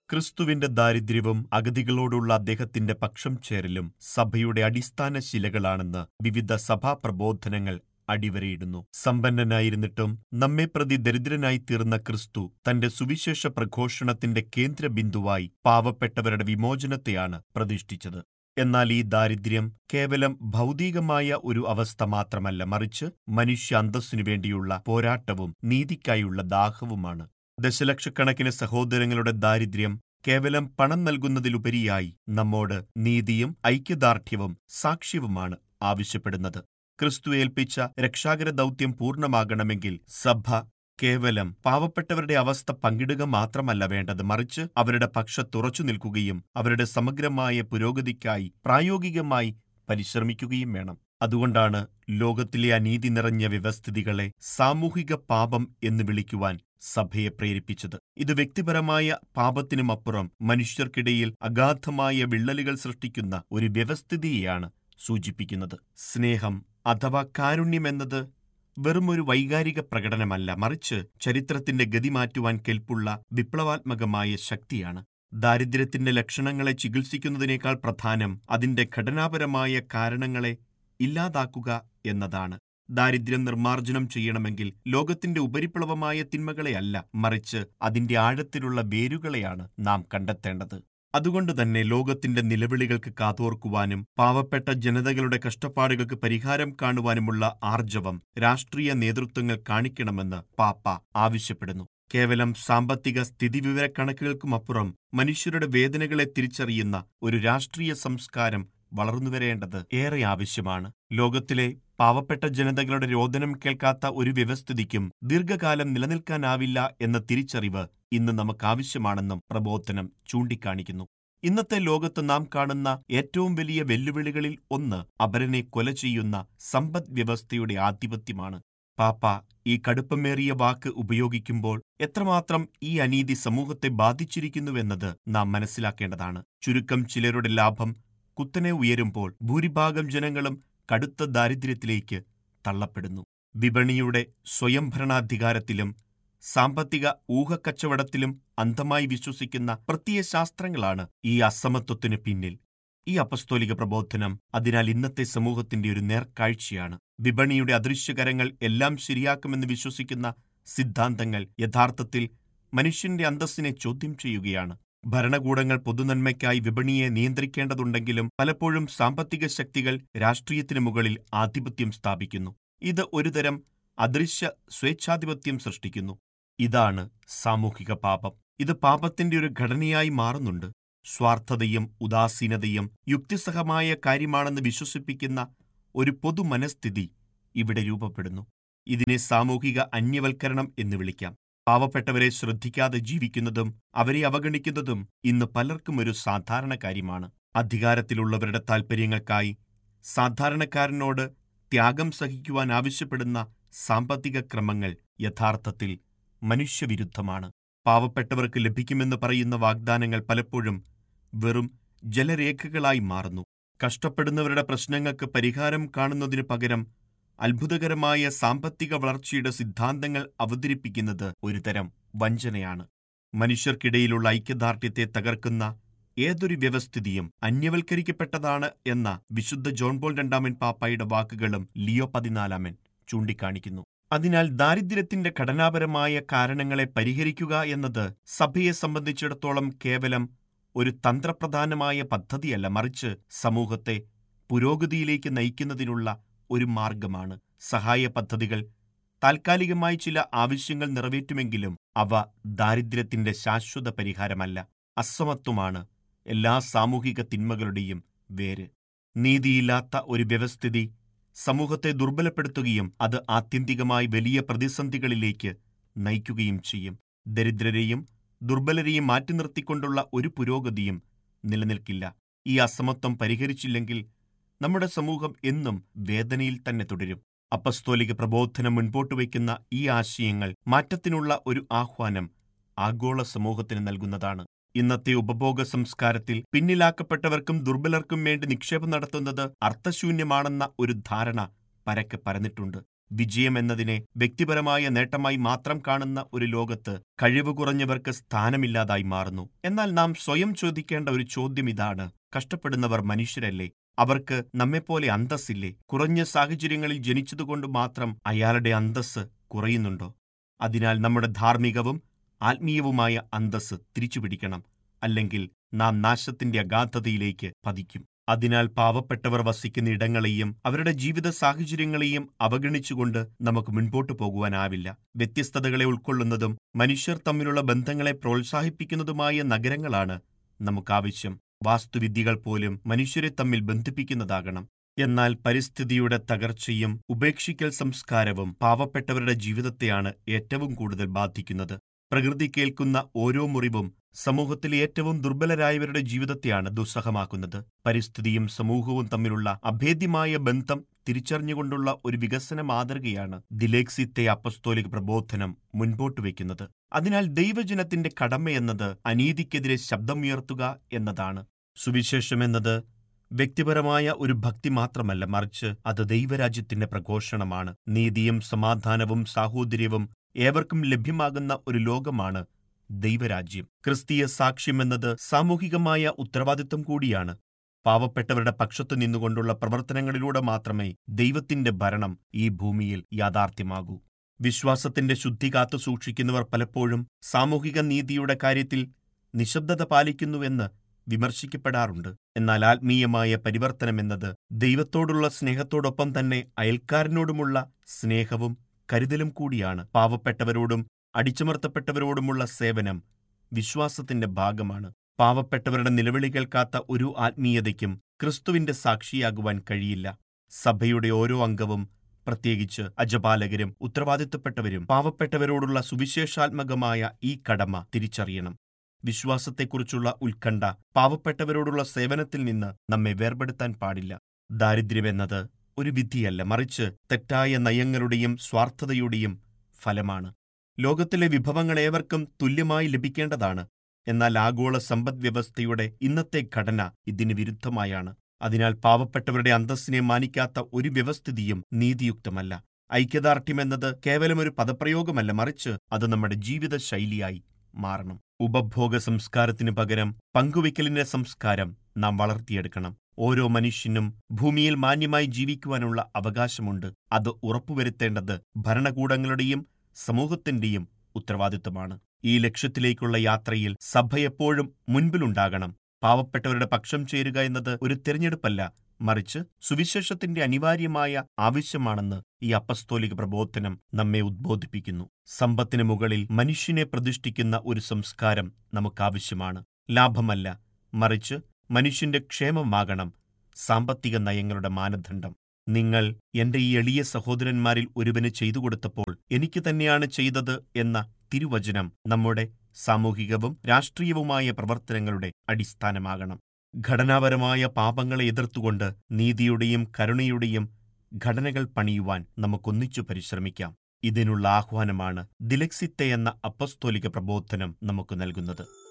ക്രിസ്തുവിന്റെ ദാരിദ്ര്യവും അഗതികളോടുള്ള അദ്ദേഹത്തിന്റെ പക്ഷം ചേരലും സഭയുടെ അടിസ്ഥാന ശിലകളാണെന്ന് വിവിധ സഭാപ്രബോധനങ്ങൾ അടിവരയിടുന്നു സമ്പന്നനായിരുന്നിട്ടും നമ്മെ പ്രതി ദരിദ്രനായി തീർന്ന ക്രിസ്തു തന്റെ സുവിശേഷ പ്രഘോഷണത്തിന്റെ കേന്ദ്രബിന്ദുവായി പാവപ്പെട്ടവരുടെ വിമോചനത്തെയാണ് പ്രതിഷ്ഠിച്ചത് എന്നാൽ ഈ ദാരിദ്ര്യം കേവലം ഭൗതികമായ ഒരു അവസ്ഥ മാത്രമല്ല മറിച്ച് മനുഷ്യ അന്തസ്സിനു വേണ്ടിയുള്ള പോരാട്ടവും നീതിക്കായുള്ള ദാഹവുമാണ് ദശലക്ഷക്കണക്കിന് സഹോദരങ്ങളുടെ ദാരിദ്ര്യം കേവലം പണം നൽകുന്നതിലുപരിയായി നമ്മോട് നീതിയും ഐക്യദാർഢ്യവും സാക്ഷ്യവുമാണ് ആവശ്യപ്പെടുന്നത് ക്രിസ്തു ഏൽപ്പിച്ച രക്ഷാകര ദൗത്യം പൂർണ്ണമാകണമെങ്കിൽ സഭ കേവലം പാവപ്പെട്ടവരുടെ അവസ്ഥ പങ്കിടുക മാത്രമല്ല വേണ്ടത് മറിച്ച് അവരുടെ പക്ഷത്തുറച്ചു നിൽക്കുകയും അവരുടെ സമഗ്രമായ പുരോഗതിക്കായി പ്രായോഗികമായി പരിശ്രമിക്കുകയും വേണം അതുകൊണ്ടാണ് ലോകത്തിലെ അനീതി നിറഞ്ഞ വ്യവസ്ഥിതികളെ സാമൂഹിക പാപം എന്ന് വിളിക്കുവാൻ സഭയെ പ്രേരിപ്പിച്ചത് ഇത് വ്യക്തിപരമായ പാപത്തിനുമപ്പുറം മനുഷ്യർക്കിടയിൽ അഗാധമായ വിള്ളലുകൾ സൃഷ്ടിക്കുന്ന ഒരു വ്യവസ്ഥിതിയെയാണ് സൂചിപ്പിക്കുന്നത് സ്നേഹം അഥവാ കാരുണ്യമെന്നത് വെറുമൊരു വൈകാരിക പ്രകടനമല്ല മറിച്ച് ചരിത്രത്തിന്റെ ഗതി മാറ്റുവാൻ കെൽപ്പുള്ള വിപ്ലവാത്മകമായ ശക്തിയാണ് ദാരിദ്ര്യത്തിന്റെ ലക്ഷണങ്ങളെ ചികിത്സിക്കുന്നതിനേക്കാൾ പ്രധാനം അതിന്റെ ഘടനാപരമായ കാരണങ്ങളെ ഇല്ലാതാക്കുക എന്നതാണ് ദാരിദ്ര്യം നിർമ്മാർജ്ജനം ചെയ്യണമെങ്കിൽ ലോകത്തിന്റെ ഉപരിപ്ലവമായ തിന്മകളെയല്ല മറിച്ച് അതിന്റെ ആഴത്തിലുള്ള വേരുകളെയാണ് നാം കണ്ടെത്തേണ്ടത് അതുകൊണ്ട് തന്നെ ലോകത്തിന്റെ നിലവിളികൾക്ക് കാതോർക്കുവാനും പാവപ്പെട്ട ജനതകളുടെ കഷ്ടപ്പാടുകൾക്ക് പരിഹാരം കാണുവാനുമുള്ള ആർജവം രാഷ്ട്രീയ നേതൃത്വങ്ങൾ കാണിക്കണമെന്ന് പാപ്പ ആവശ്യപ്പെടുന്നു കേവലം സാമ്പത്തിക സ്ഥിതിവിവരക്കണക്കുകൾക്കുമപ്പുറം മനുഷ്യരുടെ വേദനകളെ തിരിച്ചറിയുന്ന ഒരു രാഷ്ട്രീയ സംസ്കാരം വളർന്നുവരേണ്ടത് ഏറെ ആവശ്യമാണ് ലോകത്തിലെ പാവപ്പെട്ട ജനതകളുടെ രോദനം കേൾക്കാത്ത ഒരു വ്യവസ്ഥിതിക്കും ദീർഘകാലം നിലനിൽക്കാനാവില്ല എന്ന തിരിച്ചറിവ് ഇന്ന് നമുക്കാവശ്യമാണെന്നും പ്രബോധനം ചൂണ്ടിക്കാണിക്കുന്നു ഇന്നത്തെ ലോകത്ത് നാം കാണുന്ന ഏറ്റവും വലിയ വെല്ലുവിളികളിൽ ഒന്ന് അപരനെ കൊല ചെയ്യുന്ന സമ്പദ് വ്യവസ്ഥയുടെ ആധിപത്യമാണ് പാപ്പ ഈ കടുപ്പമേറിയ വാക്ക് ഉപയോഗിക്കുമ്പോൾ എത്രമാത്രം ഈ അനീതി സമൂഹത്തെ ബാധിച്ചിരിക്കുന്നുവെന്നത് നാം മനസ്സിലാക്കേണ്ടതാണ് ചുരുക്കം ചിലരുടെ ലാഭം കുത്തനെ ഉയരുമ്പോൾ ഭൂരിഭാഗം ജനങ്ങളും കടുത്ത ദാരിദ്ര്യത്തിലേക്ക് തള്ളപ്പെടുന്നു വിപണിയുടെ സ്വയംഭരണാധികാരത്തിലും സാമ്പത്തിക ഊഹക്കച്ചവടത്തിലും അന്ധമായി വിശ്വസിക്കുന്ന പ്രത്യയശാസ്ത്രങ്ങളാണ് ഈ അസമത്വത്തിനു പിന്നിൽ ഈ അപസ്തോലിക പ്രബോധനം അതിനാൽ ഇന്നത്തെ സമൂഹത്തിന്റെ ഒരു നേർക്കാഴ്ചയാണ് വിപണിയുടെ അദൃശ്യകരങ്ങൾ എല്ലാം ശരിയാക്കുമെന്ന് വിശ്വസിക്കുന്ന സിദ്ധാന്തങ്ങൾ യഥാർത്ഥത്തിൽ മനുഷ്യന്റെ അന്തസ്സിനെ ചോദ്യം ചെയ്യുകയാണ് ഭരണകൂടങ്ങൾ പൊതുനന്മയ്ക്കായി വിപണിയെ നിയന്ത്രിക്കേണ്ടതുണ്ടെങ്കിലും പലപ്പോഴും സാമ്പത്തിക ശക്തികൾ രാഷ്ട്രീയത്തിനു മുകളിൽ ആധിപത്യം സ്ഥാപിക്കുന്നു ഇത് ഒരുതരം അദൃശ്യ സ്വേച്ഛാധിപത്യം സൃഷ്ടിക്കുന്നു ഇതാണ് സാമൂഹിക പാപം ഇത് പാപത്തിന്റെ ഒരു ഘടനയായി മാറുന്നുണ്ട് സ്വാർത്ഥതയും ഉദാസീനതയും യുക്തിസഹമായ കാര്യമാണെന്ന് വിശ്വസിപ്പിക്കുന്ന ഒരു പൊതു മനസ്ഥിതി ഇവിടെ രൂപപ്പെടുന്നു ഇതിനെ സാമൂഹിക അന്യവൽക്കരണം എന്ന് വിളിക്കാം പാവപ്പെട്ടവരെ ശ്രദ്ധിക്കാതെ ജീവിക്കുന്നതും അവരെ അവഗണിക്കുന്നതും ഇന്ന് പലർക്കും ഒരു സാധാരണ കാര്യമാണ് അധികാരത്തിലുള്ളവരുടെ താൽപ്പര്യങ്ങൾക്കായി സാധാരണക്കാരനോട് ത്യാഗം സഹിക്കുവാൻ ആവശ്യപ്പെടുന്ന സാമ്പത്തിക ക്രമങ്ങൾ യഥാർത്ഥത്തിൽ മനുഷ്യവിരുദ്ധമാണ് പാവപ്പെട്ടവർക്ക് ലഭിക്കുമെന്ന് പറയുന്ന വാഗ്ദാനങ്ങൾ പലപ്പോഴും വെറും ജലരേഖകളായി മാറുന്നു കഷ്ടപ്പെടുന്നവരുടെ പ്രശ്നങ്ങൾക്ക് പരിഹാരം കാണുന്നതിനു പകരം അത്ഭുതകരമായ സാമ്പത്തിക വളർച്ചയുടെ സിദ്ധാന്തങ്ങൾ അവതരിപ്പിക്കുന്നത് ഒരുതരം വഞ്ചനയാണ് മനുഷ്യർക്കിടയിലുള്ള ഐക്യദാർഢ്യത്തെ തകർക്കുന്ന ഏതൊരു വ്യവസ്ഥിതിയും അന്യവൽക്കരിക്കപ്പെട്ടതാണ് എന്ന വിശുദ്ധ ജോൺ പോൾ രണ്ടാമൻ പാപ്പായുടെ വാക്കുകളും ലിയോ പതിനാലാമൻ ചൂണ്ടിക്കാണിക്കുന്നു അതിനാൽ ദാരിദ്ര്യത്തിന്റെ ഘടനാപരമായ കാരണങ്ങളെ പരിഹരിക്കുക എന്നത് സഭയെ സംബന്ധിച്ചിടത്തോളം കേവലം ഒരു തന്ത്രപ്രധാനമായ പദ്ധതിയല്ല മറിച്ച് സമൂഹത്തെ പുരോഗതിയിലേക്ക് നയിക്കുന്നതിനുള്ള ഒരു മാർഗമാണ് സഹായ പദ്ധതികൾ താൽക്കാലികമായി ചില ആവശ്യങ്ങൾ നിറവേറ്റുമെങ്കിലും അവ ദാരിദ്ര്യത്തിന്റെ ശാശ്വത പരിഹാരമല്ല അസമത്വമാണ് എല്ലാ സാമൂഹിക തിന്മകളുടെയും വേര് നീതിയില്ലാത്ത ഒരു വ്യവസ്ഥിതി സമൂഹത്തെ ദുർബലപ്പെടുത്തുകയും അത് ആത്യന്തികമായി വലിയ പ്രതിസന്ധികളിലേക്ക് നയിക്കുകയും ചെയ്യും ദരിദ്രരെയും ദുർബലരെയും മാറ്റി നിർത്തിക്കൊണ്ടുള്ള ഒരു പുരോഗതിയും നിലനിൽക്കില്ല ഈ അസമത്വം പരിഹരിച്ചില്ലെങ്കിൽ നമ്മുടെ സമൂഹം എന്നും വേദനയിൽ തന്നെ തുടരും അപ്പസ്തോലിക പ്രബോധനം മുൻപോട്ട് വയ്ക്കുന്ന ഈ ആശയങ്ങൾ മാറ്റത്തിനുള്ള ഒരു ആഹ്വാനം ആഗോള സമൂഹത്തിന് നൽകുന്നതാണ് ഇന്നത്തെ ഉപഭോഗ സംസ്കാരത്തിൽ പിന്നിലാക്കപ്പെട്ടവർക്കും ദുർബലർക്കും വേണ്ടി നിക്ഷേപം നടത്തുന്നത് അർത്ഥശൂന്യമാണെന്ന ഒരു ധാരണ പരക്കെ പരന്നിട്ടുണ്ട് വിജയം എന്നതിനെ വ്യക്തിപരമായ നേട്ടമായി മാത്രം കാണുന്ന ഒരു ലോകത്ത് കഴിവ് കുറഞ്ഞവർക്ക് സ്ഥാനമില്ലാതായി മാറുന്നു എന്നാൽ നാം സ്വയം ചോദിക്കേണ്ട ഒരു ചോദ്യം ഇതാണ് കഷ്ടപ്പെടുന്നവർ മനുഷ്യരല്ലേ അവർക്ക് നമ്മെപ്പോലെ അന്തസ്സില്ലേ കുറഞ്ഞ സാഹചര്യങ്ങളിൽ ജനിച്ചതുകൊണ്ട് മാത്രം അയാളുടെ അന്തസ്സ് കുറയുന്നുണ്ടോ അതിനാൽ നമ്മുടെ ധാർമ്മികവും ആത്മീയവുമായ അന്തസ്സ് തിരിച്ചുപിടിക്കണം അല്ലെങ്കിൽ നാം നാശത്തിന്റെ അഗാധതയിലേക്ക് പതിക്കും അതിനാൽ പാവപ്പെട്ടവർ വസിക്കുന്ന ഇടങ്ങളെയും അവരുടെ ജീവിത സാഹചര്യങ്ങളെയും അവഗണിച്ചുകൊണ്ട് നമുക്ക് മുൻപോട്ടു പോകുവാനാവില്ല വ്യത്യസ്തതകളെ ഉൾക്കൊള്ളുന്നതും മനുഷ്യർ തമ്മിലുള്ള ബന്ധങ്ങളെ പ്രോത്സാഹിപ്പിക്കുന്നതുമായ നഗരങ്ങളാണ് നമുക്കാവശ്യം വാസ്തുവിദ്യകൾ പോലും മനുഷ്യരെ തമ്മിൽ ബന്ധിപ്പിക്കുന്നതാകണം എന്നാൽ പരിസ്ഥിതിയുടെ തകർച്ചയും ഉപേക്ഷിക്കൽ സംസ്കാരവും പാവപ്പെട്ടവരുടെ ജീവിതത്തെയാണ് ഏറ്റവും കൂടുതൽ ബാധിക്കുന്നത് പ്രകൃതി കേൾക്കുന്ന ഓരോ മുറിവും സമൂഹത്തിലെ ഏറ്റവും ദുർബലരായവരുടെ ജീവിതത്തെയാണ് ദുസ്സഹമാക്കുന്നത് പരിസ്ഥിതിയും സമൂഹവും തമ്മിലുള്ള അഭേദ്യമായ ബന്ധം തിരിച്ചറിഞ്ഞുകൊണ്ടുള്ള ഒരു വികസന മാതൃകയാണ് ദിലേക്സിത്തെ അപ്പസ്തോലിക പ്രബോധനം മുൻപോട്ട് വയ്ക്കുന്നത് അതിനാൽ ദൈവജനത്തിന്റെ കടമയെന്നത് അനീതിക്കെതിരെ ശബ്ദമുയർത്തുക എന്നതാണ് സുവിശേഷം എന്നത് വ്യക്തിപരമായ ഒരു ഭക്തി മാത്രമല്ല മറിച്ച് അത് ദൈവരാജ്യത്തിന്റെ പ്രഘോഷണമാണ് നീതിയും സമാധാനവും സാഹോദര്യവും ഏവർക്കും ലഭ്യമാകുന്ന ഒരു ലോകമാണ് ദൈവരാജ്യം ക്രിസ്തീയ സാക്ഷ്യമെന്നത് സാമൂഹികമായ ഉത്തരവാദിത്വം കൂടിയാണ് പാവപ്പെട്ടവരുടെ പക്ഷത്തു നിന്നുകൊണ്ടുള്ള പ്രവർത്തനങ്ങളിലൂടെ മാത്രമേ ദൈവത്തിന്റെ ഭരണം ഈ ഭൂമിയിൽ യാഥാർത്ഥ്യമാകൂ വിശ്വാസത്തിന്റെ ശുദ്ധി കാത്തു സൂക്ഷിക്കുന്നവർ പലപ്പോഴും സാമൂഹിക നീതിയുടെ കാര്യത്തിൽ നിശബ്ദത പാലിക്കുന്നുവെന്ന് വിമർശിക്കപ്പെടാറുണ്ട് എന്നാൽ ആത്മീയമായ പരിവർത്തനമെന്നത് ദൈവത്തോടുള്ള സ്നേഹത്തോടൊപ്പം തന്നെ അയൽക്കാരനോടുമുള്ള സ്നേഹവും കരുതലും കൂടിയാണ് പാവപ്പെട്ടവരോടും അടിച്ചമർത്തപ്പെട്ടവരോടുമുള്ള സേവനം വിശ്വാസത്തിന്റെ ഭാഗമാണ് പാവപ്പെട്ടവരുടെ നിലവിളി കേൾക്കാത്ത ഒരു ആത്മീയതയ്ക്കും ക്രിസ്തുവിന്റെ സാക്ഷിയാകുവാൻ കഴിയില്ല സഭയുടെ ഓരോ അംഗവും പ്രത്യേകിച്ച് അജപാലകരും ഉത്തരവാദിത്തപ്പെട്ടവരും പാവപ്പെട്ടവരോടുള്ള സുവിശേഷാത്മകമായ ഈ കടമ തിരിച്ചറിയണം വിശ്വാസത്തെക്കുറിച്ചുള്ള ഉത്കണ്ഠ പാവപ്പെട്ടവരോടുള്ള സേവനത്തിൽ നിന്ന് നമ്മെ വേർപെടുത്താൻ പാടില്ല ദാരിദ്ര്യമെന്നത് ഒരു വിധിയല്ല മറിച്ച് തെറ്റായ നയങ്ങളുടെയും സ്വാർത്ഥതയുടെയും ഫലമാണ് ലോകത്തിലെ വിഭവങ്ങൾ ഏവർക്കും തുല്യമായി ലഭിക്കേണ്ടതാണ് എന്നാൽ ആഗോള സമ്പദ്വ്യവസ്ഥയുടെ ഇന്നത്തെ ഘടന ഇതിന് വിരുദ്ധമായാണ് അതിനാൽ പാവപ്പെട്ടവരുടെ അന്തസ്സിനെ മാനിക്കാത്ത ഒരു വ്യവസ്ഥിതിയും നീതിയുക്തമല്ല ഐക്യദാർഢ്യമെന്നത് കേവലം ഒരു പദപ്രയോഗമല്ല മറിച്ച് അത് നമ്മുടെ ജീവിത ശൈലിയായി മാറണം ഉപഭോഗ സംസ്കാരത്തിനു പകരം പങ്കുവയ്ക്കലിന്റെ സംസ്കാരം നാം വളർത്തിയെടുക്കണം ഓരോ മനുഷ്യനും ഭൂമിയിൽ മാന്യമായി ജീവിക്കുവാനുള്ള അവകാശമുണ്ട് അത് ഉറപ്പുവരുത്തേണ്ടത് ഭരണകൂടങ്ങളുടെയും സമൂഹത്തിന്റെയും ഉത്തരവാദിത്തമാണ് ഈ ലക്ഷ്യത്തിലേക്കുള്ള യാത്രയിൽ സഭ എപ്പോഴും മുൻപിലുണ്ടാകണം പാവപ്പെട്ടവരുടെ പക്ഷം ചേരുക എന്നത് ഒരു തിരഞ്ഞെടുപ്പല്ല മറിച്ച് സുവിശേഷത്തിന്റെ അനിവാര്യമായ ആവശ്യമാണെന്ന് ഈ അപ്പസ്തോലിക പ്രബോധനം നമ്മെ ഉദ്ബോധിപ്പിക്കുന്നു സമ്പത്തിന് മുകളിൽ മനുഷ്യനെ പ്രതിഷ്ഠിക്കുന്ന ഒരു സംസ്കാരം നമുക്കാവശ്യമാണ് ലാഭമല്ല മറിച്ച് മനുഷ്യന്റെ ക്ഷേമമാകണം സാമ്പത്തിക നയങ്ങളുടെ മാനദണ്ഡം നിങ്ങൾ എന്റെ ഈ എളിയ സഹോദരന്മാരിൽ ഒരുവന് ചെയ്തു കൊടുത്തപ്പോൾ എനിക്ക് തന്നെയാണ് ചെയ്തത് എന്ന തിരുവചനം നമ്മുടെ സാമൂഹികവും രാഷ്ട്രീയവുമായ പ്രവർത്തനങ്ങളുടെ അടിസ്ഥാനമാകണം ഘടനാപരമായ പാപങ്ങളെ എതിർത്തുകൊണ്ട് നീതിയുടെയും കരുണയുടെയും ഘടനകൾ പണിയുവാൻ നമുക്കൊന്നിച്ചു പരിശ്രമിക്കാം ഇതിനുള്ള ആഹ്വാനമാണ് ദിലക്സിത്തെ എന്ന അപ്പസ്തോലിക പ്രബോധനം നമുക്ക് നൽകുന്നത്